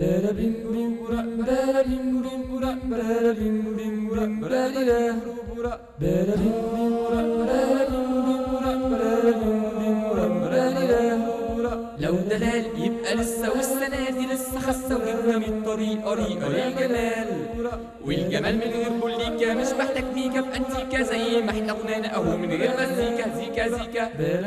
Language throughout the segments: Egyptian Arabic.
لو دلال يبقى لسه والسنة دي لسه خسة وجبنا من الطريق طريقة للجمال والجمال من غير بوليكا مش محتاج ميكا في انتيكا زي ما احنا غنانا اهو من غير مزيكا زيكا زيكا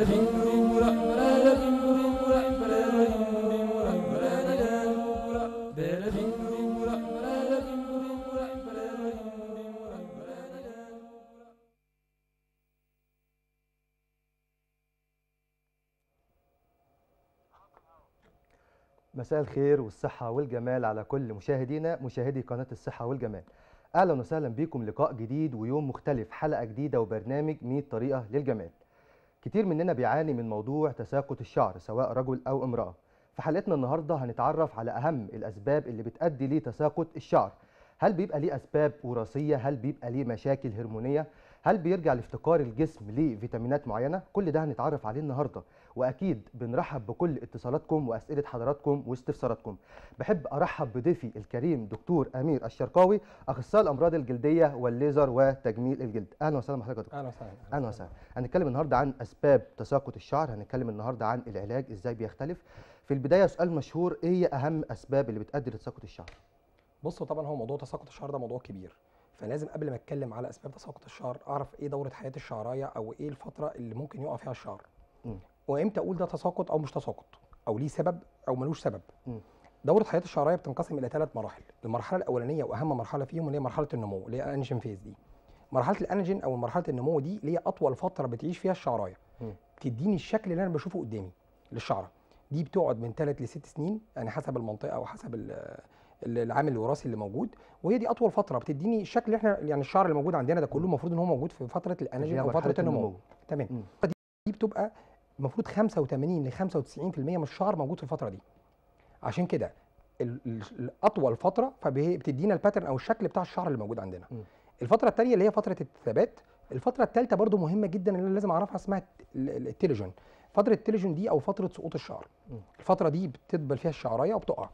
مساء الخير والصحة والجمال على كل مشاهدينا مشاهدي قناة الصحة والجمال أهلا وسهلا بكم لقاء جديد ويوم مختلف حلقة جديدة وبرنامج 100 طريقة للجمال كتير مننا بيعاني من موضوع تساقط الشعر سواء رجل أو امرأة في حلقتنا النهاردة هنتعرف على أهم الأسباب اللي بتؤدي لتساقط الشعر هل بيبقى ليه أسباب وراثية هل بيبقى ليه مشاكل هرمونية هل بيرجع لافتقار الجسم لفيتامينات معينة كل ده هنتعرف عليه النهاردة واكيد بنرحب بكل اتصالاتكم واسئله حضراتكم واستفساراتكم بحب ارحب بضيفي الكريم دكتور امير الشرقاوي اخصائي الامراض الجلديه والليزر وتجميل الجلد اهلا وسهلا بحضرتك يا دكتور اهلا وسهلا اهلا وسهلا هنتكلم النهارده عن اسباب تساقط الشعر هنتكلم النهارده عن العلاج ازاي بيختلف في البدايه سؤال مشهور ايه هي اهم اسباب اللي بتؤدي لتساقط الشعر بصوا طبعا هو موضوع تساقط الشعر ده موضوع كبير فلازم قبل ما اتكلم على اسباب تساقط الشعر اعرف ايه دوره حياه الشعرايه او ايه الفتره اللي ممكن يقع فيها الشعر مم. وامتى اقول ده تساقط او مش تساقط او ليه سبب او ملوش سبب مم. دوره حياه الشعرايه بتنقسم الى ثلاث مراحل المرحله الاولانيه واهم مرحله فيهم اللي هي مرحله النمو اللي هي الانجين فيز دي مرحله الانجين او مرحله النمو دي اللي هي اطول فتره بتعيش فيها الشعرايه مم. بتديني الشكل اللي انا بشوفه قدامي للشعره دي بتقعد من ثلاث لست سنين يعني حسب المنطقه او حسب ال- ال- العامل الوراثي اللي موجود وهي دي اطول فتره بتديني الشكل اللي احنا يعني الشعر اللي موجود عندنا ده كله المفروض ان هو موجود في فتره اللي الانجين هي او مرحلة فتره النمو تمام مم. دي بتبقى المفروض 85 ل 95% من الشعر موجود في الفتره دي عشان كده ال- ال- الاطول فتره فبتدينا الباترن او الشكل بتاع الشعر اللي موجود عندنا م. الفتره الثانيه اللي هي فتره الثبات الفتره الثالثه برضو مهمه جدا اللي أنا لازم اعرفها اسمها ال- ال- التيليجون فتره التيليجون دي او فتره سقوط الشعر م. الفتره دي بتدبل فيها الشعرايه وبتقع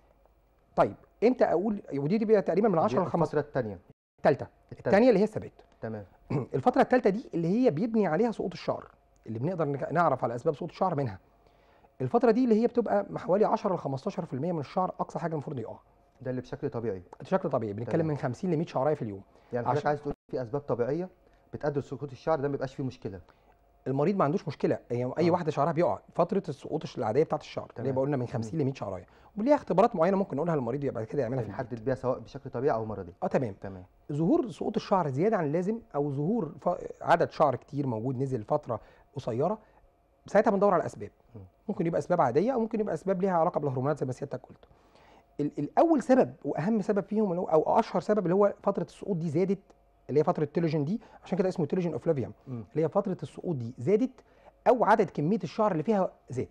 طيب امتى اقول ودي دي بقى تقريبا من 10 ل 15 الفتره الثانيه الثالثه الثانيه اللي هي الثبات تمام الفتره الثالثه دي اللي هي بيبني عليها سقوط الشعر اللي بنقدر نك- نعرف على اسباب سقوط الشعر منها الفتره دي اللي هي بتبقى من حوالي 10 ل 15% من الشعر اقصى حاجه المفروض يقع ده اللي بشكل طبيعي بشكل طبيعي بنتكلم تمام. من 50 ل 100 شعرايه في اليوم يعني حضرتك عشان- عايز تقول في اسباب طبيعيه بتؤدي لسقوط الشعر ده ما بيبقاش فيه مشكله المريض ما عندوش مشكله يعني اي آه. واحده شعرها بيقع فتره السقوط الش- العاديه بتاعه الشعر اللي تمام. بقولنا من 50 ل 100 شعرايه وليها اختبارات معينه ممكن نقولها للمريض يبقى كده يعملها في البيت. نحدد بيها سواء بشكل طبيعي او مرضي اه تمام تمام ظهور سقوط الشعر زياده عن اللازم او ظهور ف... عدد شعر كتير موجود نزل فتره قصيره ساعتها بندور على اسباب م. ممكن يبقى اسباب عاديه او ممكن يبقى اسباب ليها علاقه بالهرمونات زي ما سيادتك قلت ال- الاول سبب واهم سبب فيهم اللي هو او اشهر سبب اللي هو فتره السقوط دي زادت اللي هي فتره التيلوجين دي عشان كده اسمه تيلوجين اوفلافيوم مم. اللي هي فتره السقوط دي زادت او عدد كميه الشعر اللي فيها زاد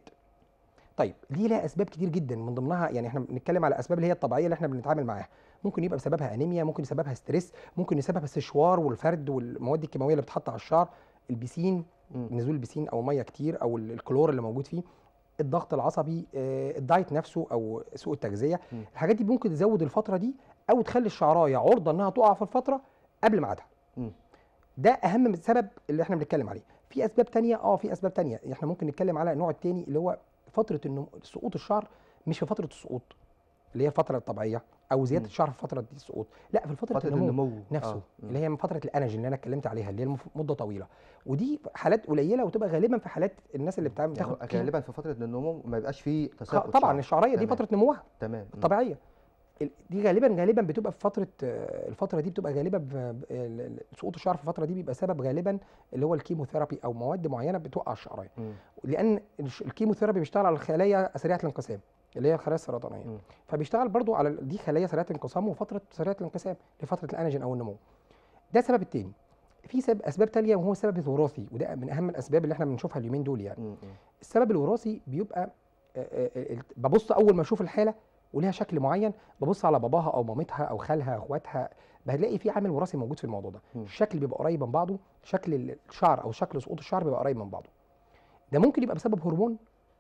طيب دي لها اسباب كتير جدا من ضمنها يعني احنا بنتكلم على الاسباب اللي هي الطبيعيه اللي احنا بنتعامل معاها ممكن يبقى بسببها انيميا ممكن يسببها ستريس ممكن يسببها السشوار والفرد والمواد الكيماويه اللي بتتحط على الشعر البسين مم. نزول البسين او ميه كتير او ال- الكلور اللي موجود فيه الضغط العصبي آه، الدايت نفسه او سوء التغذيه مم. الحاجات دي ممكن تزود الفتره دي او تخلي الشعرايه عرضه انها تقع في الفتره قبل ميعادها مم. ده اهم سبب اللي احنا بنتكلم عليه في اسباب تانية اه في اسباب تانية احنا ممكن نتكلم على النوع التاني اللي هو فتره النمو سقوط الشعر مش في فتره السقوط اللي هي الفتره الطبيعيه او زياده مم. الشعر في فتره دي السقوط لا في فتره, فتره النمو, النمو نفسه آه. مم. اللي هي من فتره الانرجي اللي انا اتكلمت عليها اللي هي المف- مده طويله ودي حالات قليله وتبقى غالبا في حالات الناس اللي بتعمل يعني بتاخد هو كيمو- غالبا في فتره النمو ما بيبقاش فيه تساقط طبعا شعر. الشعريه دي تمام. فتره نموها تمام مم. الطبيعيه ال- دي غالبا غالبا بتبقى في فتره آه، الفتره دي بتبقى غالبا ب- ب- ال- ال- سقوط الشعر في الفتره دي بيبقى سبب غالبا اللي هو الكيموثيرابي او مواد معينه بتوقع الشعريه مم. لان الش- الكيموثيرابي بيشتغل على الخلايا سريعه الانقسام اللي هي الخلايا السرطانيه مم. فبيشتغل برضو على ال- دي خلايا سريعه الانقسام وفتره سريعه الانقسام لفتره الانجين او النمو ده السبب التاني في سبب اسباب تانية وهو السبب الوراثي وده من اهم الاسباب اللي احنا بنشوفها اليومين دول يعني مم. مم. السبب الوراثي بيبقى آه، آه، آه، ببص اول ما اشوف الحاله وليها شكل معين ببص على باباها او مامتها او خالها اخواتها هتلاقي في عامل وراثي موجود في الموضوع ده مم. الشكل بيبقى قريب من بعضه شكل الشعر او شكل سقوط الشعر بيبقى قريب من بعضه ده ممكن يبقى بسبب هرمون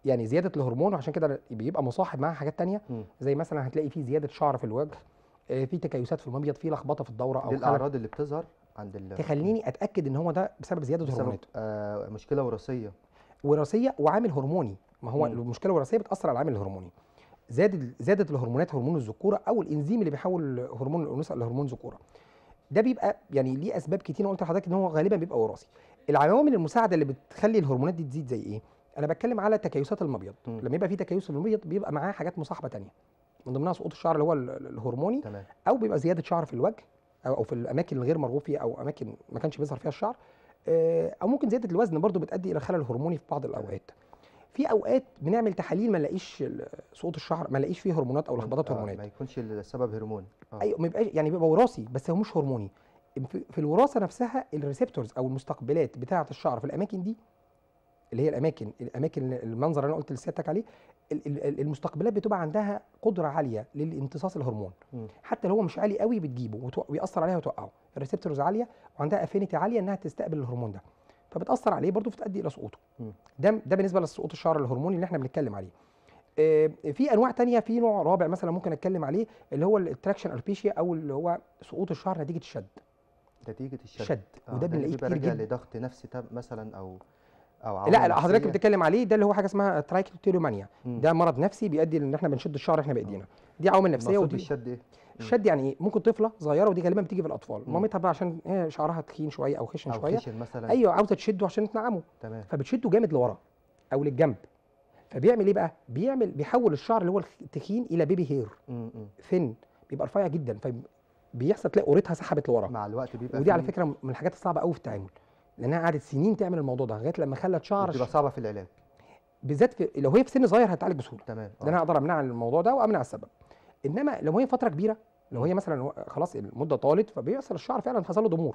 يعني زياده الهرمون وعشان كده بيبقى مصاحب معاها حاجات تانية مم. زي مثلا هتلاقي فيه زياده شعر في الوجه آه، في تكيسات في المبيض في لخبطه في الدوره دي او خلل الاعراض اللي بتظهر عند ال تخليني اتاكد ان هو ده بسبب زياده بسبب هرمونات آه مشكله وراثيه وراثيه وعامل هرموني ما هو مم. المشكله الوراثيه بتاثر على العامل الهرموني زادت زادت الهرمونات هرمون الذكوره او الانزيم اللي بيحول هرمون الانوثه لهرمون ذكوره ده بيبقى يعني ليه اسباب كتير أنا قلت لحضرتك ان هو غالبا بيبقى وراثي العوامل المساعده اللي بتخلي الهرمونات دي تزيد زي ايه انا بتكلم على تكيسات المبيض مم. لما يبقى في تكيس في المبيض بيبقى معاه حاجات مصاحبه تانية من ضمنها سقوط الشعر اللي هو ال- ال- الهرموني تمام او بيبقى زياده شعر في الوجه او أو في الاماكن الغير مرغوب فيها او اماكن ما كانش بيظهر فيها الشعر آه، او ممكن زياده الوزن برضو بتؤدي الى خلل هرموني في بعض الاوقات في اوقات بنعمل تحاليل ما نلاقيش ال- سقوط الشعر ما نلاقيش فيه هرمونات او لخبطات آه، هرمونات ما يكونش السبب هرموني آه. ايوه ما يبقاش يعني بيبقى وراثي بس هو مش هرموني في, في الوراثه نفسها الريسبتورز او المستقبلات بتاعه الشعر في الاماكن دي اللي هي الاماكن الاماكن المنظر اللي انا قلت لسيادتك عليه ال- ال- المستقبلات بتبقى عندها قدره عاليه للامتصاص الهرمون مم. حتى لو هو مش عالي قوي بتجيبه وتو- ويأثر عليها وتوقعه الريسبتورز عاليه وعندها افينيتي عاليه انها تستقبل الهرمون ده فبتأثر عليه برضه فتؤدي الى سقوطه مم. ده ده بالنسبه لسقوط الشعر الهرموني اللي احنا بنتكلم عليه آه، في انواع تانية في نوع رابع مثلا ممكن اتكلم عليه اللي هو التراكشن البيشيا او اللي هو سقوط الشعر نتيجه الشد نتيجه الشد الشد آه، وده ده اللي بنلاقيه بيبقى كتير راجع جدا لضغط نفسي تام مثلا او او لا عوامل لا حضرتك نفسية. بتتكلم عليه ده اللي هو حاجه اسمها ترايكوتيلومانيا مم. ده مرض نفسي بيؤدي ان احنا بنشد الشعر احنا بايدينا دي عوامل نفسيه المقصود ودي بالشد ايه؟ الشد يعني ايه ممكن طفله صغيره ودي غالبا بتيجي في الاطفال مم. مامتها بقى عشان هي شعرها تخين شويه او خشن او شويه خشن مثلا ايوه عاوزه تشده عشان تنعمه تمام فبتشده جامد لورا او للجنب فبيعمل ايه بقى بيعمل بيحول الشعر اللي هو التخين الى بيبي هير مم، مم. ثن بيبقى رفيع جدا فبيحصل تلاقي قورتها سحبت لورا مع الوقت بيبقى ودي على فيه- فكره من الحاجات الصعبه قوي في التعامل لانها قعدت سنين تعمل الموضوع ده لغايه لما خلت شعر بتبقى صعبه في العلاج بالذات في لو هي في سن صغير هتعالج بسهوله تمام ده انا اقدر امنع الموضوع ده وامنع السبب انما لو هي فتره كبيره لو هي مثلا و- خلاص المده طالت فبيحصل الشعر فعلا حصل له ضمور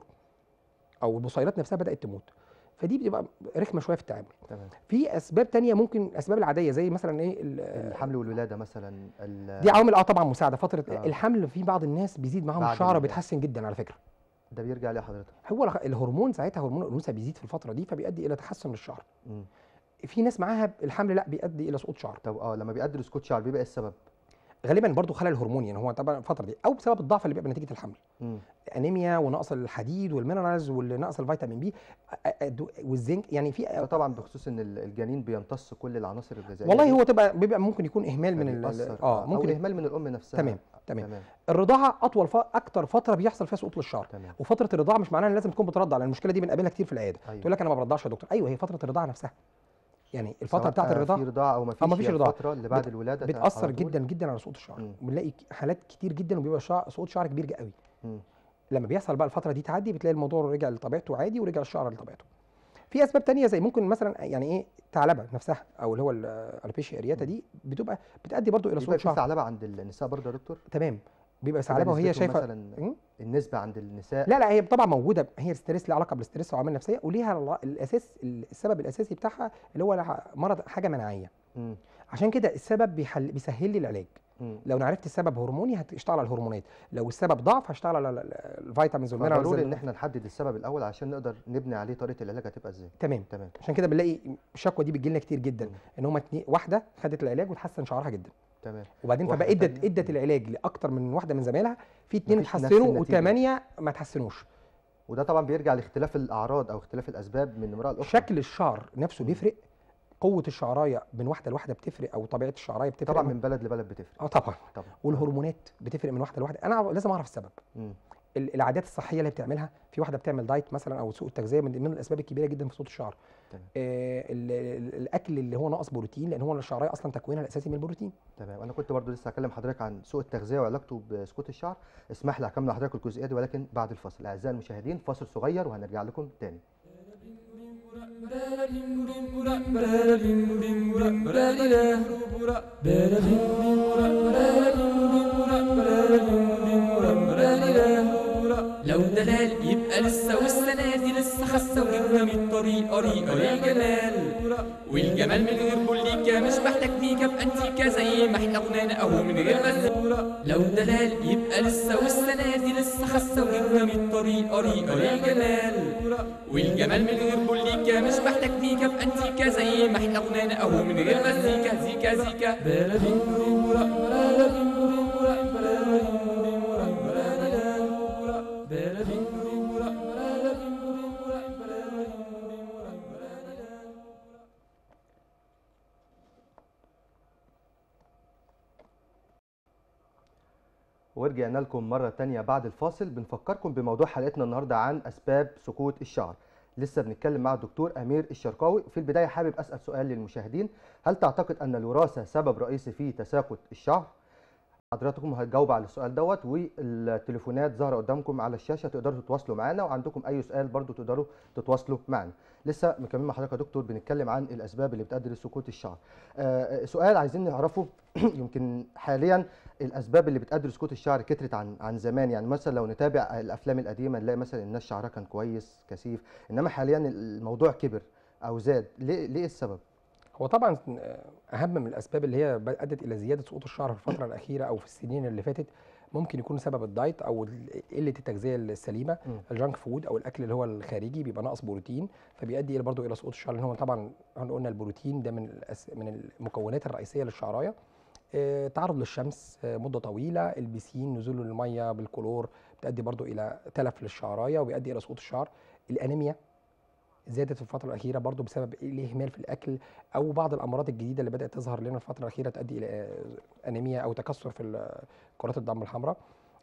او البصيلات نفسها بدات تموت فدي بتبقى رخمه شويه في التعامل تمام في اسباب تانية ممكن الاسباب العاديه زي مثلا ايه ال- الحمل والولاده مثلا ال- دي عوامل اه طبعا مساعده فتره آه. الحمل في بعض الناس بيزيد معاهم بعد الشعر ال- بيتحسن جدا على فكره ده بيرجع ليه حضرتك هو الخ- الهرمون ساعتها هرمون الانوثه بيزيد في الفتره دي فبيؤدي الى تحسن للشعر مم. في ناس معاها الحمل لا بيؤدي الى سقوط شعر طب اه لما بيقدر سكوت شعر بيبقى ايه السبب؟ غالبا برضو خلل هرموني يعني هو طبعا الفتره دي او بسبب الضعف اللي بيبقى نتيجه الحمل مم. انيميا ونقص الحديد والمينرالز ونقص الفيتامين بي أ- أ- والزنك يعني ده في طبعا بخصوص ان ال- الجنين بيمتص كل العناصر الغذائيه والله دي، هو تبقى بيبقى ممكن يكون اهمال من ال- فبيأثر، اه ممكن او اهمال من الام نفسها تمام، تمام. تمام الرضاعه اطول ف... اكتر فتره بيحصل فيها سقوط للشعر تمام وفتره الرضاعه مش معناها ان لازم تكون بترضع لان المشكله دي بنقابلها كتير في العياده أيوة. تقول لك انا ما برضعش يا دكتور ايوه هي فتره الرضاعه نفسها يعني الفتره سواء، بتاعت آه، الرضاعه في رضاعه او ما فيش مفيش هي رضاعة. الفتره اللي بعد بت- الولاده بتاثر على طول. جدا جدا على سقوط الشعر مم. بنلاقي حالات كتير جدا وبيبقى شعر سقوط شعر كبير قوي مم. لما بيحصل بقى الفتره دي تعدي بتلاقي الموضوع رجع لطبيعته عادي ورجع الشعر لطبيعته في اسباب تانية زي ممكن مثلا يعني ايه ثعلبه نفسها او اللي هو الالبيشيا ارياتا دي بتبقى بتؤدي برضو الى بيبقى سقوط في شعر ثعلبه عند النساء برضه يا دكتور تمام بيبقى بيبقى ثعلبه وهي نسبتهم شايفه مثلا مم؟ النسبه عند النساء لا لا هي طبعا موجوده هي الستريس لها علاقه بالستريس وعوامل نفسيه وليها الع- الاساس السبب الاساسي بتاعها اللي هو لها مرض حاجه مناعيه مم. عشان كده السبب بيحل بيسهل لي العلاج مم. لو انا عرفت السبب هرموني هشتغل على الهرمونات لو السبب ضعف هشتغل على ال- ال- الفيتامينز والمينرالز فضروري ان ال- احنا نحدد السبب الاول عشان نقدر نبني عليه طريقه العلاج هتبقى ازاي تمام تمام عشان كده بنلاقي الشكوى دي بتجي لنا كتير جدا مم. ان هم اتنين واحده خدت العلاج وتحسن شعرها جدا تمام وبعدين واحدة فبقى ادت تانية. ادت العلاج لاكتر من واحده من زمايلها في اتنين مفيش نفس اتحسنوا النتيجة. وثمانيه ما اتحسنوش وده طبعا بيرجع لاختلاف الاعراض او اختلاف الاسباب من امراه لاخرى شكل الشعر نفسه مم. بيفرق قوه الشعرايه من واحده لواحده بتفرق او طبيعه الشعرايه بتفرق طبعا من بلد لبلد بتفرق اه طبعا طبعا والهرمونات بتفرق من واحده لواحده انا لازم اعرف السبب مم. ال- العادات الصحيه اللي بتعملها في واحده بتعمل دايت مثلا او سوء التغذيه من ضمن الاسباب الكبيره جدا في سقوط الشعر تمام. آه ال- ال- الاكل اللي هو ناقص بروتين لان هو الشعرايه اصلا تكوينها الاساسي من البروتين تمام انا كنت برضو لسه هكلم حضرتك عن سوء التغذيه وعلاقته بسقوط الشعر اسمح لي اكمل لحضرتك الجزئيه دي ولكن بعد الفاصل اعزائي المشاهدين فاصل صغير وهنرجع لكم تاني لو دلال يبقى لسه والسنة دي لسه خاسة وجبنا من طريقة ريقة للجمال والجمال من غير بوليكا مش محتاج ميك اب انتيكا زي ما احنا غنانا حلقونا اهو من غير مزيكا لو دلال يبقى لسه والسنة دي لسه خاسة وجبنا من طريقة ريقة للجمال والجمال من غير بوليكا مش محتاج ميكا في انتيكا زي ما احنا غنانا اهو من غير مزيكا زيكا زيكا بلا بينجورا بلا بينجورا بلا بينجورا بلا بلا بينجورا بلا بينجورا بلا ورجعنا لكم مرة تانية بعد الفاصل بنفكركم بموضوع حلقتنا النهاردة عن أسباب سقوط الشعر لسه بنتكلم مع الدكتور أمير الشرقاوي في البداية حابب أسأل سؤال للمشاهدين هل تعتقد أن الوراثة سبب رئيسي في تساقط الشعر؟ حضراتكم هتجاوب على السؤال دوت والتليفونات ظاهره قدامكم على الشاشه تقدروا تتواصلوا معانا وعندكم اي سؤال برضو تقدروا تتواصلوا معانا لسه مكملين مع حضرتك يا دكتور بنتكلم عن الاسباب اللي بتؤدي لسقوط الشعر آه سؤال عايزين نعرفه يمكن حاليا الاسباب اللي بتؤدي لسقوط الشعر كترت عن عن زمان يعني مثلا لو نتابع الافلام القديمه نلاقي مثلا الناس شعرها كان كويس كثيف انما حاليا الموضوع كبر او زاد ليه ليه السبب هو طبعا اهم من الاسباب اللي هي ادت الى زياده سقوط الشعر في الفتره الاخيره او في السنين اللي فاتت ممكن يكون سبب الدايت او قله التغذيه السليمه م. الجانك فود او الاكل اللي هو الخارجي بيبقى ناقص بروتين فبيؤدي الى برضه الى سقوط الشعر لان هو طبعا احنا قلنا البروتين ده من الأس... من المكونات الرئيسيه للشعرايه آه، تعرض للشمس آه، مده طويله البسين نزول الميه بالكلور بتؤدي برضه الى تلف للشعرايه وبيؤدي الى سقوط الشعر الانيميا زادت في الفتره الاخيره برضو بسبب الاهمال في الاكل او بعض الامراض الجديده اللي بدات تظهر لنا الفتره الاخيره تؤدي الى انيميا او تكسر في كرات الدم الحمراء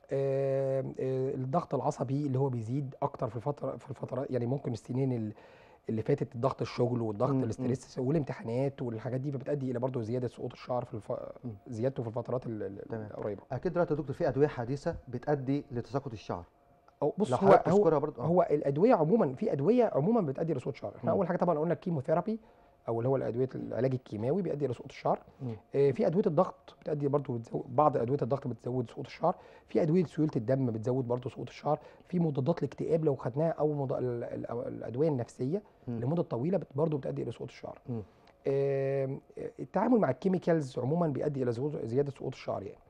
آه، آه، الضغط العصبي اللي هو بيزيد اكتر في الفتره في الفترات يعني ممكن السنين اللي فاتت ضغط الشغل والضغط مم، الاسترس والامتحانات والحاجات دي بتؤدي الى برضو زياده سقوط الشعر في الف... مم. زيادته في الفترات ال- ال- تمام. القريبه اكيد دلوقتي يا دكتور في ادويه حديثه بتؤدي لتساقط الشعر أو بص لو هو حضرتك هو تذكرها برضو آه. هو الادويه عموما في ادويه عموما بتؤدي لسقوط الشعر احنا مم. اول حاجه طبعا قلنا الكيموثيرابي او اللي هو الادويه العلاج الكيماوي بيؤدي لسقوط الشعر مم. آه، في ادويه الضغط بتؤدي برضو بتزود بعض ادويه الضغط بتزود سقوط الشعر في ادويه سيوله الدم بتزود برضو سقوط الشعر في مضادات الاكتئاب لو خدناها او مض... ال- ال- أو الادويه النفسيه مم. لمده طويله بت- برضو بتؤدي الى سقوط الشعر مم. آم، التعامل مع الكيميكالز عموما بيؤدي الى زو- زياده سقوط الشعر يعني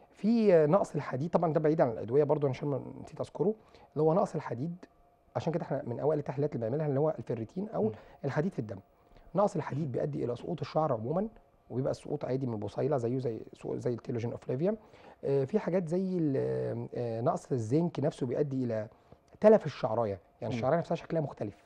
في آه، نقص الحديد طبعا ده بعيد عن الادويه برضو عشان ما نسيت اذكره اللي هو نقص الحديد عشان كده احنا من اوائل التحليلات اللي بنعملها اللي هو الفيريتين او مم. الحديد في الدم نقص الحديد بيؤدي الى سقوط الشعر عموما وبيبقى السقوط عادي من البصيله زيه زي سقوط- زي التيلوجين اوفليفيوم آه، في حاجات زي ال- آه، نقص الزنك نفسه بيؤدي الى تلف الشعرايه يعني مم. الشعرايه نفسها شكلها مختلف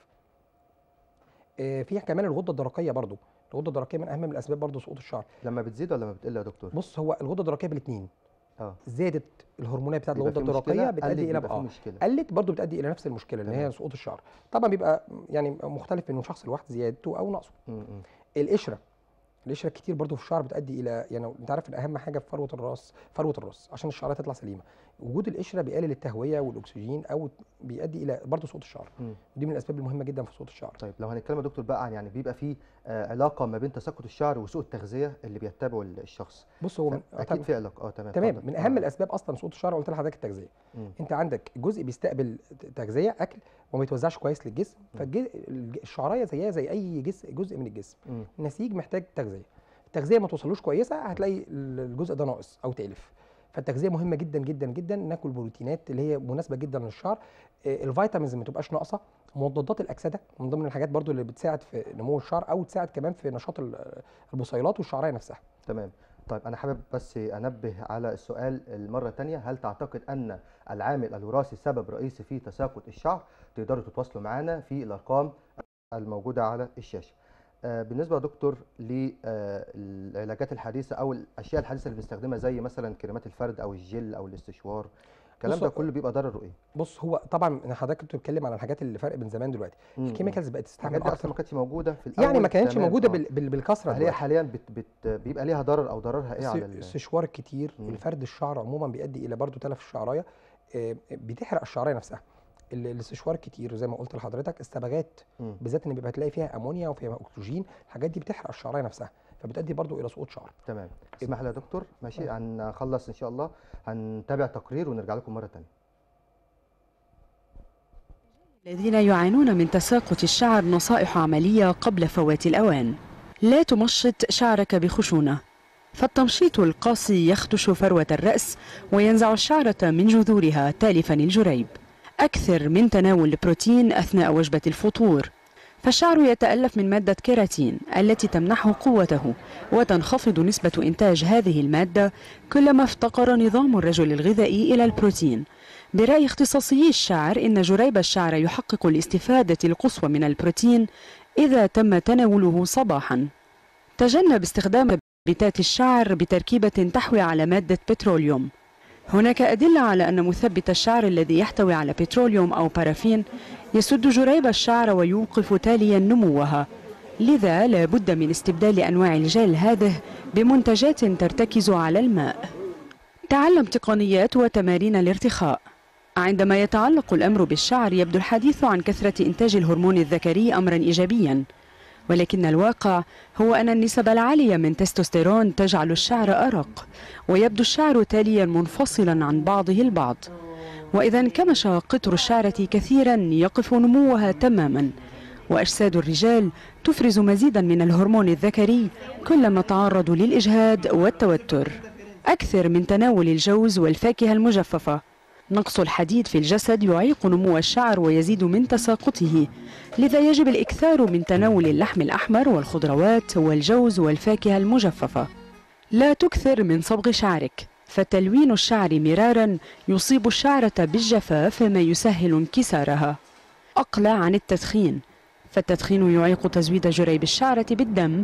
آه، في كمان الغده الدرقيه برضو الغده الدرقيه من اهم الاسباب برضو سقوط الشعر لما بتزيد ولا ما بتقل يا دكتور بص هو الغده الدرقيه بالاثنين اه زادت الهرمونات بتاعت بيبقى الغده في مشكلة، الدرقيه قلت بتؤدي الى بيبقى في اه مشكله قلت برضو بتؤدي الى نفس المشكله اللي هي تمام. سقوط الشعر طبعا بيبقى يعني مختلف من شخص لواحد زيادته او نقصه مم. مم. القشره القشره كتير برضو في الشعر بتؤدي الى يعني انت عارف ان اهم حاجه في فروه الراس فروه الراس عشان الشعريه تطلع سليمه وجود القشره بيقلل التهويه والاكسجين او بيؤدي الى برضو سقوط الشعر مم. ودي من الاسباب المهمه جدا في سقوط الشعر طيب لو هنتكلم يا دكتور بقى عن يعني بيبقى في آه علاقه ما بين تساقط الشعر وسوء التغذيه اللي بيتبعه الشخص بص هو من اكيد في علاقه اه تمام تمام اتفضل. من اهم آه. الاسباب اصلا سقوط الشعر قلت لحضرتك التغذيه مم. انت عندك جزء بيستقبل تغذيه اكل وما بيتوزعش كويس للجسم فالشعرايه زيها زي اي جزء جزء من الجسم مم. النسيج محتاج تغذيه التغذيه ما توصلوش كويسه هتلاقي الجزء ده ناقص او تالف فالتغذيه مهمه جدا جدا جدا ناكل بروتينات اللي هي مناسبه جدا للشعر آه، الفيتامينز ما تبقاش ناقصه مضادات الاكسده من ضمن الحاجات برضو اللي بتساعد في نمو الشعر او تساعد كمان في نشاط ال- البصيلات والشعريه نفسها تمام طيب انا حابب بس انبه على السؤال المره الثانيه هل تعتقد ان العامل الوراثي سبب رئيسي في تساقط الشعر تقدروا تتواصلوا معنا في الارقام الموجوده على الشاشه آه، بالنسبه يا دكتور للعلاجات الحديثه او الاشياء الحديثه اللي بنستخدمها زي مثلا كريمات الفرد او الجل او الاستشوار الكلام بص، ده كله بيبقى ضرره ايه بص هو طبعا أنا حضرتك كنت بتتكلم على الحاجات اللي فرق بين زمان دلوقتي مم، مم. الكيميكالز بقت تستعمل الحاجات دي اصلا اكتر ما كانتش موجوده في الاول يعني ما كانتش تمام، موجوده آه. بال- بال- بالكثره هل هي دلوقتي حاليا بت بت بيبقى ليها ضرر او ضررها ايه على ال- الاستشوار الكتير مم. الفرد الشعر عموما بيؤدي الى برضه تلف الشعرايه آه، بتحرق الشعرايه نفسها ال- الاستشوار الكتير زي ما قلت لحضرتك الصبغات مم. بالذات ان بيبقى تلاقي فيها امونيا وفيها اكسجين الحاجات دي بتحرق الشعرايه نفسها فبتؤدي برضه الى سقوط شعر تمام اسمح لي يا دكتور ماشي آه. هنخلص ان شاء الله هنتابع تقرير ونرجع لكم مره ثانيه الذين يعانون من تساقط الشعر نصائح عملية قبل فوات الأوان لا تمشط شعرك بخشونة فالتمشيط القاسي يخدش فروة الرأس وينزع الشعرة من جذورها تالفا الجريب أكثر من تناول البروتين أثناء وجبة الفطور فالشعر يتألف من مادة كيراتين التي تمنحه قوته وتنخفض نسبة إنتاج هذه المادة كلما افتقر نظام الرجل الغذائي إلى البروتين برأي اختصاصيي الشعر إن جريب الشعر يحقق الاستفادة القصوى من البروتين إذا تم تناوله صباحا تجنب استخدام مثبتات الشعر بتركيبة تحوي على مادة بتروليوم هناك أدلة على أن مثبت الشعر الذي يحتوي على بتروليوم أو بارافين يسد جريب الشعر ويوقف تاليا نموها لذا لا بد من استبدال أنواع الجل هذه بمنتجات ترتكز على الماء تعلم تقنيات وتمارين الارتخاء عندما يتعلق الأمر بالشعر يبدو الحديث عن كثرة إنتاج الهرمون الذكري أمرا إيجابيا ولكن الواقع هو أن النسب العالية من تستوستيرون تجعل الشعر أرق ويبدو الشعر تاليا منفصلا عن بعضه البعض وإذا انكمش قطر الشعرة كثيرا يقف نموها تماما وأجساد الرجال تفرز مزيدا من الهرمون الذكري كلما تعرضوا للإجهاد والتوتر أكثر من تناول الجوز والفاكهة المجففة نقص الحديد في الجسد يعيق نمو الشعر ويزيد من تساقطه لذا يجب الإكثار من تناول اللحم الأحمر والخضروات والجوز والفاكهة المجففة لا تكثر من صبغ شعرك فتلوين الشعر مرارا يصيب الشعرة بالجفاف ما يسهل انكسارها أقلع عن التدخين فالتدخين يعيق تزويد جريب الشعرة بالدم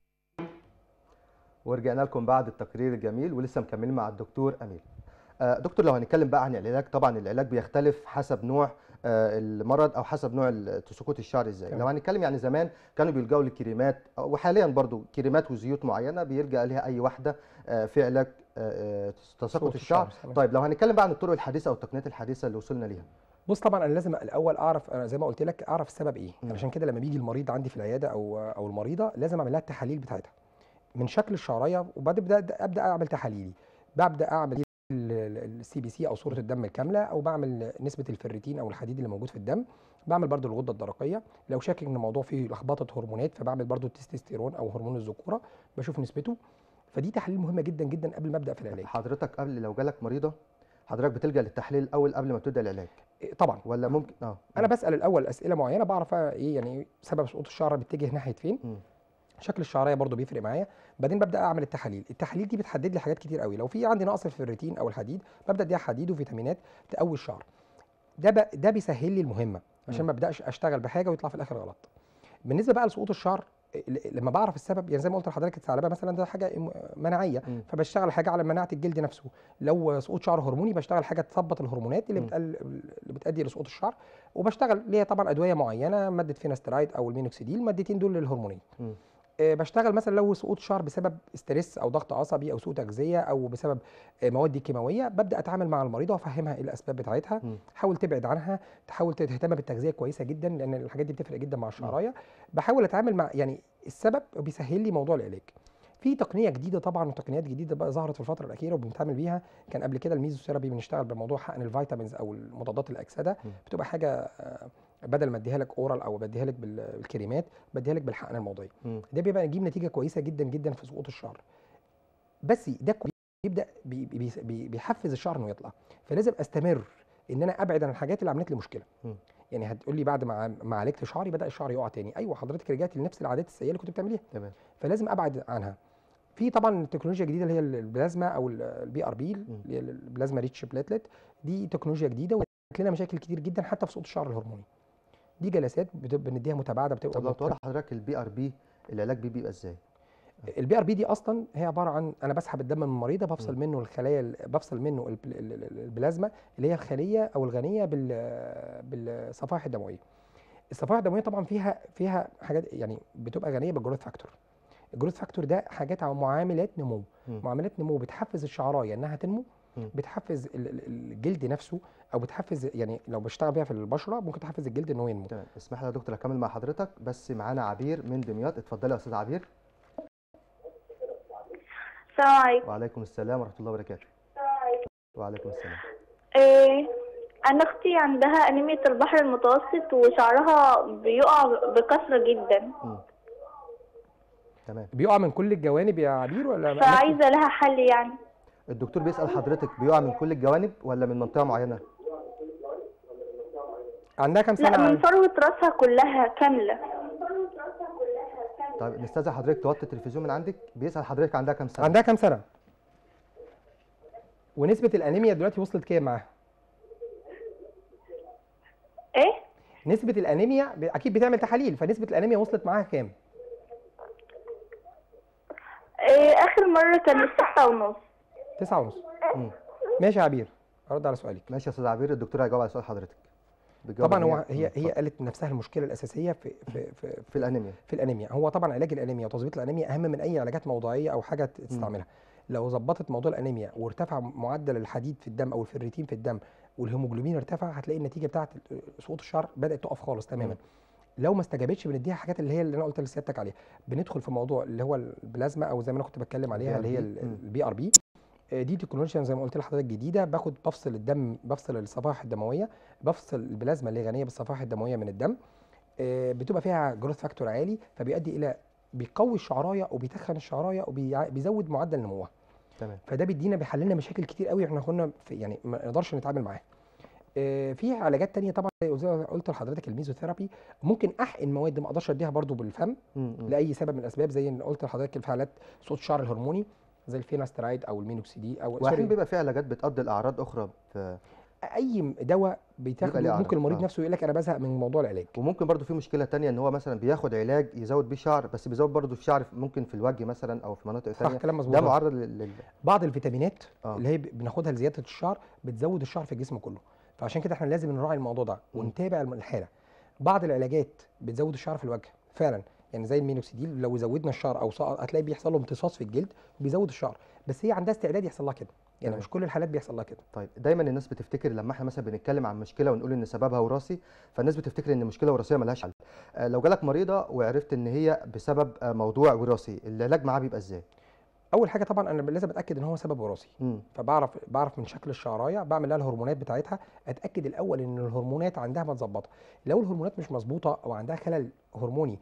ورجعنا لكم بعد التقرير الجميل ولسه مكملين مع الدكتور امير آه، دكتور لو هنتكلم بقى عن العلاج طبعا العلاج بيختلف حسب نوع آه، المرض او حسب نوع ال- تساقط الشعر ازاي تمام. لو هنتكلم يعني زمان كانوا بيلجأوا للكريمات وحاليا برضو كريمات وزيوت معينه بيلجأ لها اي واحده آه، في علاج آه، آه، تساقط تساقط الشعر الشعر، تمام. طيب لو هنتكلم بقى عن الطرق الحديثه او التقنيات الحديثه اللي وصلنا ليها بص طبعا انا لازم الاول اعرف انا زي ما قلت لك اعرف السبب ايه مم. علشان كده لما بيجي المريض عندي في العياده او او المريضه لازم اعمل لها التحاليل بتاعتها من شكل الشعريه وبعد ابدا ابدا اعمل تحاليلي ببدا اعمل السي بي سي او صوره الدم الكامله او بعمل نسبه الفريتين او الحديد اللي موجود في الدم بعمل برضو الغده الدرقيه لو شاكك ان الموضوع فيه لخبطه هرمونات فبعمل برضو التستوستيرون او هرمون الذكوره بشوف نسبته فدي تحاليل مهمه جدا جدا قبل ما ابدا في العلاج حضرتك قبل لو جالك مريضه حضرتك بتلجأ للتحليل الاول قبل ما تبدا العلاج إيه، طبعا ولا ممكن اه انا بسال الاول اسئله معينه بعرف ايه يعني سبب سقوط الشعر بيتجه ناحيه فين مم. شكل الشعريه برضو بيفرق معايا بعدين ببدا اعمل التحاليل التحاليل دي بتحدد لي حاجات كتير قوي لو في عندي نقص في الريتين او الحديد ببدا اديها حديد وفيتامينات تقوي الشعر ده ب... ده بيسهل لي المهمه عشان مم. ما ابداش اشتغل بحاجه ويطلع في الاخر غلط بالنسبه بقى لسقوط الشعر ل- لما بعرف السبب يعني زي ما قلت لحضرتك الثعلبه مثلا ده حاجه إم- مناعيه مم. فبشتغل حاجه على مناعه الجلد نفسه لو سقوط شعر هرموني بشتغل حاجه تثبط الهرمونات اللي مم. بتقل اللي بتؤدي لسقوط الشعر وبشتغل ليها طبعا ادويه معينه ماده فيناسترايد او المينوكسيديل المادتين دول للهرمونيه مم. آه، بشتغل مثلا لو سقوط شعر بسبب ستريس او ضغط عصبي او سوء تغذيه او بسبب آه، مواد كيماويه ببدا اتعامل مع المريضه وافهمها ايه الاسباب بتاعتها مم. حاول تبعد عنها تحاول تهتم بالتغذيه كويسه جدا لان الحاجات دي بتفرق جدا مع الشعرايه بحاول اتعامل مع يعني السبب بيسهل لي موضوع العلاج في تقنيه جديده طبعا وتقنيات جديده بقى ظهرت في الفتره الاخيره وبنتعامل بيها كان قبل كده الميزوثيرابي بنشتغل بموضوع حقن الفيتامينز او المضادات الاكسده مم. بتبقى حاجه آه، بدل ما اديها لك اورال او بديها لك بال- بالكريمات بديها لك بالحقن الموضعي مم. ده بيبقى يجيب نتيجه كويسه جدا جدا في سقوط الشعر بس ده كو- بيبدا بي بي بي بيحفز الشعر انه يطلع فلازم استمر ان انا ابعد عن الحاجات اللي عملت لي مشكله مم. يعني هتقول لي بعد ما ما عالجت شعري بدا الشعر يقع تاني ايوه حضرتك رجعت لنفس العادات السيئه اللي كنت بتعمليها تمام فلازم ابعد عنها في طبعا التكنولوجيا الجديده اللي هي البلازما او البي ار بي اللي هي البلازما ريتش بلاتلت دي تكنولوجيا جديده وجات لنا مشاكل كتير جدا حتى في سقوط الشعر الهرموني دي جلسات بتبقى بنديها متباعده بتبقى طب لو توضح حضرتك البي ار بي العلاج بيه بيبقى ازاي البي ار بي دي اصلا هي عباره عن انا بسحب الدم من المريضه بفصل مم. منه الخلايا ال- بفصل منه البل- ال- ال- البلازما اللي هي الخليه او الغنيه بال بالصفائح الدمويه الصفائح الدمويه طبعا فيها فيها حاجات يعني بتبقى غنيه بالجروث فاكتور الجروث فاكتور ده حاجات عن معاملات نمو مم. معاملات نمو بتحفز الشعرايه انها تنمو مم. بتحفز ال- ال- الجلد نفسه او بتحفز يعني لو بشتغل بيها في البشره ممكن تحفز الجلد ان هو ينمو تمام اسمح لي يا دكتور اكمل مع حضرتك بس معانا عبير من دمياط اتفضلي يا استاذ عبير السلام عليكم وعليكم السلام ورحمه الله وبركاته وعليكم السلام إيه انا اختي عندها انيميا البحر المتوسط وشعرها بيقع بكثرة جدا مم. تمام بيقع من كل الجوانب يا عبير ولا أماكن- فعايزة لها حل يعني الدكتور بيسال حضرتك بيقع من كل الجوانب ولا من منطقه معينه عندها كام سنه لا من عن- فروة راسها كلها كاملة طيب نستاذن حضرتك توطي التلفزيون من عندك بيسال حضرتك عندها كام سنه عندها كام سنه ونسبه الانيميا دلوقتي وصلت كام معاها ايه نسبه الانيميا ب- اكيد بتعمل تحاليل فنسبه الانيميا وصلت معاها كام إيه اخر مرة كانت ستة ونص تسعة ونص مم. ماشي يا عبير ارد على سؤالك ماشي يا استاذ عبير الدكتور هيجاوب على سؤال حضرتك بيجاوب طبعا إن هو هي مم، هي اتفضل. قالت نفسها المشكله الاساسيه في في في, في الانيميا في الانيميا هو طبعا علاج الانيميا وتظبيط الانيميا اهم من اي علاجات موضعيه او حاجه تستعملها لو ظبطت موضوع الانيميا وارتفع معدل الحديد في الدم او الفيريتين في الدم والهيموجلوبين ارتفع هتلاقي النتيجه بتاعه سقوط الشعر بدات تقف خالص تماما لو ما استجابتش بنديها حاجات اللي هي اللي انا قلت لسيادتك عليها بندخل في موضوع اللي هو البلازما او زي ما انا كنت بتكلم عليها اللي هي BRB. مم. البي ار بي دي تكنولوجيا زي ما قلت لحضرتك جديده باخد بفصل الدم بفصل الصفائح الدمويه بفصل البلازما اللي غنيه بالصفائح الدمويه من الدم آه، بتبقى فيها جروث فاكتور عالي فبيؤدي الى بيقوي الشعرايه وبيتخن الشعرايه وبيزود معدل نموها تمام فده بيدينا بيحل لنا مشاكل كتير قوي احنا كنا في يعني ما نقدرش نتعامل معاها آه، في علاجات تانية طبعا زي ما قلت لحضرتك الميزوثيرابي ممكن احقن مواد ما اقدرش اديها برضو بالفم مم، مم. لاي سبب من الاسباب زي ما قلت لحضرتك في حالات صوت الشعر الهرموني زي الفيناسترايد او المينوكسيدي او واحيانا سوري بيبقى في علاجات بتقضي الاعراض اخرى في اي دواء بيبقى ليه بيتاخده أعراض، ممكن المريض آه. نفسه يقول لك انا بزهق من موضوع العلاج وممكن برضو في مشكله تانية ان هو مثلا بياخد علاج يزود بيه شعر بس بيزود برضو الشعر في- ممكن في الوجه مثلا او في مناطق صح تانية كلام مظبوط ده معرض لل لل- بعض الفيتامينات آه. اللي هي ب- بناخدها لزياده الشعر بتزود الشعر في الجسم كله فعشان كده احنا لازم نراعي الموضوع ده مم. ونتابع الم- الحاله بعض العلاجات بتزود الشعر في الوجه فعلا يعني زي المينوكسيديل لو زودنا الشعر او سقط هتلاقي بيحصل له امتصاص في الجلد وبيزود الشعر بس هي عندها استعداد يحصل لها كده يعني تمام. مش كل الحالات بيحصل لها كده طيب دايما الناس بتفتكر لما احنا مثلا بنتكلم عن مشكله ونقول ان سببها وراثي فالناس بتفتكر ان مشكله وراثيه ملهاش حل آه، لو جالك مريضه وعرفت ان هي بسبب آه، موضوع وراثي العلاج معاه بيبقى ازاي اول حاجه طبعا انا لازم اتاكد ان هو سبب وراثي مم. فبعرف بعرف من شكل الشعرايه بعمل لها الهرمونات بتاعتها اتاكد الاول ان الهرمونات عندها متظبطه لو الهرمونات مش مظبوطه او عندها خلل هرموني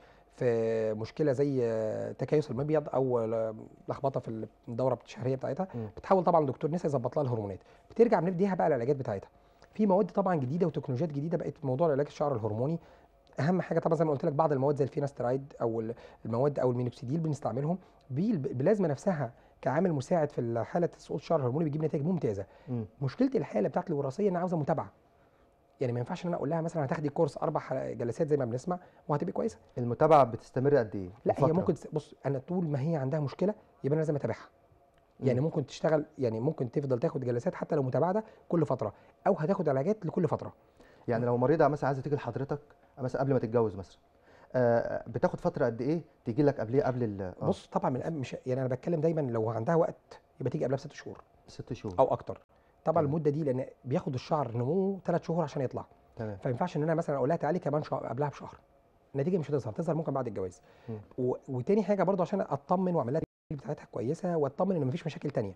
في مشكله زي آه، تكيس المبيض او ل- لخبطه في الدوره الشهريه بتاعتها مم. بتحاول طبعا دكتور نسا يظبط لها الهرمونات بترجع بنديها بقى العلاجات بتاعتها في مواد طبعا جديده وتكنولوجيات جديده بقت في موضوع علاج الشعر الهرموني اهم حاجه طبعا زي ما قلت لك بعض المواد زي الفيناسترايد او ال- المواد او المينوكسيديل بنستعملهم بي- البلازما نفسها كعامل مساعد في حاله سقوط الشعر الهرموني بيجيب نتائج ممتازه مم. مشكله الحاله بتاعت الوراثيه انها عاوزه متابعه يعني ما ينفعش ان انا اقول لها مثلا هتاخدي كورس اربع حلق- جلسات زي ما بنسمع وهتبقي كويسه المتابعه بتستمر قد ايه لا هي فترة. ممكن تس- بص انا طول ما هي عندها مشكله يبقى انا لازم اتابعها يعني مم. ممكن تشتغل يعني ممكن تفضل تاخد جلسات حتى لو متباعده كل فتره او هتاخد علاجات لكل فتره يعني لو مريضه مثلا عايزه تيجي لحضرتك مثلا قبل ما تتجوز مثلا آه، بتاخد فتره قد ايه تيجي لك قبليه قبل ال آه، بص طبعا من قبل مش يعني انا بتكلم دايما لو عندها وقت يبقى تيجي قبلها بست شهور ست شهور او اكتر طبعا تمام. المده دي لان بياخد الشعر نموه ثلاث شهور عشان يطلع تمام فما ينفعش ان انا مثلا اقول لها تعالي كمان شهر قبلها بشهر النتيجه مش هتظهر تظهر ممكن بعد الجواز مم. و... وتاني حاجه برضو عشان اطمن واعمل لها الريل بتاعتها كويسه واطمن ان مفيش مشاكل تانية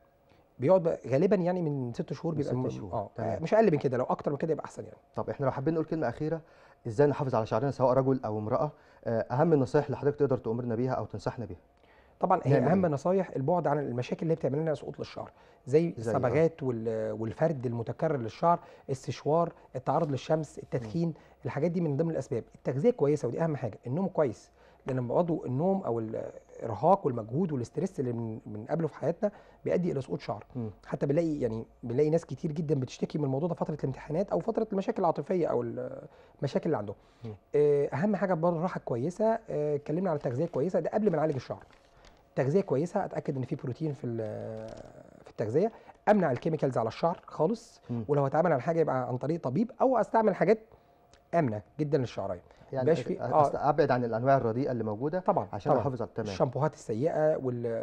بيقعد بقى غالبا يعني من ست شهور من بيبقى ست الم- شهور. اه تمام. مش اقل من كده لو اكتر من كده يبقى احسن يعني طب احنا لو حابين نقول كلمه اخيره ازاي نحافظ على شعرنا سواء رجل او امراه آه، اهم النصائح اللي حضرتك تقدر تامرنا بيها او تنصحنا بيها طبعا هي نعمل اهم إيه؟ نصايح البعد عن المشاكل اللي بتعمل لنا سقوط للشعر زي زي آه. الصبغات وال- والفرد المتكرر للشعر السشوار التعرض للشمس التدخين الحاجات دي من ضمن الاسباب التغذيه كويسه ودي اهم حاجه النوم كويس لان برضه النوم او الارهاق والمجهود والاسترس اللي من- بنقابله في حياتنا بيؤدي الى سقوط شعر مم. حتى بنلاقي يعني بنلاقي ناس كتير جدا بتشتكي من الموضوع ده فتره الامتحانات او فتره المشاكل العاطفيه او المشاكل اللي عندهم مم. آه، اهم حاجه برضه الراحه كويسه آه، اتكلمنا على التغذيه كويسه ده قبل ما نعالج الشعر تغذيه كويسه اتاكد ان في بروتين في ال- في التغذيه امنع الكيميكالز على الشعر خالص مم. ولو هتعامل على حاجه يبقى عن طريق طبيب او استعمل حاجات امنه جدا للشعريه يعني باش في- أ- آه. أست- ابعد عن الانواع الرديئه اللي موجوده طبعا عشان طبعا احافظ على تمام الشامبوهات السيئه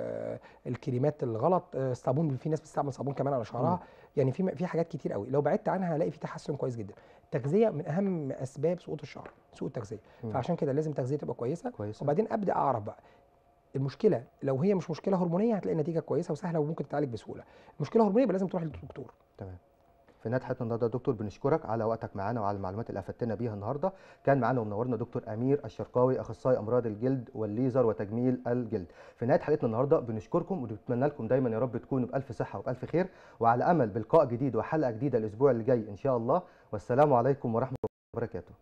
والكريمات الغلط آه، الصابون في ناس بتستعمل صابون كمان على شعرها يعني في في حاجات كتير قوي لو بعدت عنها هلاقي في تحسن كويس جدا التغذيه من اهم اسباب سقوط الشعر سوء التغذيه مم. فعشان كده لازم التغذيه تبقى كويسه كويس وبعدين ابدا اعرف بقى المشكله لو هي مش مشكله هرمونيه هتلاقي النتيجه كويسه وسهله وممكن تتعالج بسهوله المشكله هرمونيه يبقى لازم تروح للدكتور تمام في نهايه حلقتنا النهارده يا دكتور بنشكرك على وقتك معانا وعلى المعلومات اللي افدتنا بيها النهارده كان معانا ومنورنا دكتور امير الشرقاوي اخصائي امراض الجلد والليزر وتجميل الجلد في نهايه حلقتنا النهارده بنشكركم وبنتمنى لكم دايما يا رب تكونوا بالف صحه وبالف خير وعلى امل بلقاء جديد وحلقه جديده الاسبوع اللي جاي ان شاء الله والسلام عليكم ورحمه الله وبركاته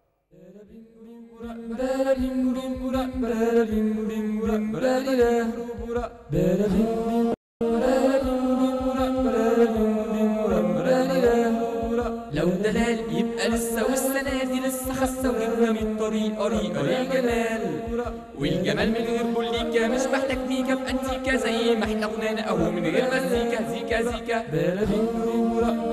لو دلال يبقى لسه والسنة دي لسه خاسة وجبنا من الطريق طريقة للجمال والجمال من غير بوليكا مش محتاج ميكا بأنتيكا زي ما احنا غنانا اهو من غير مزيكا زيكا زيكا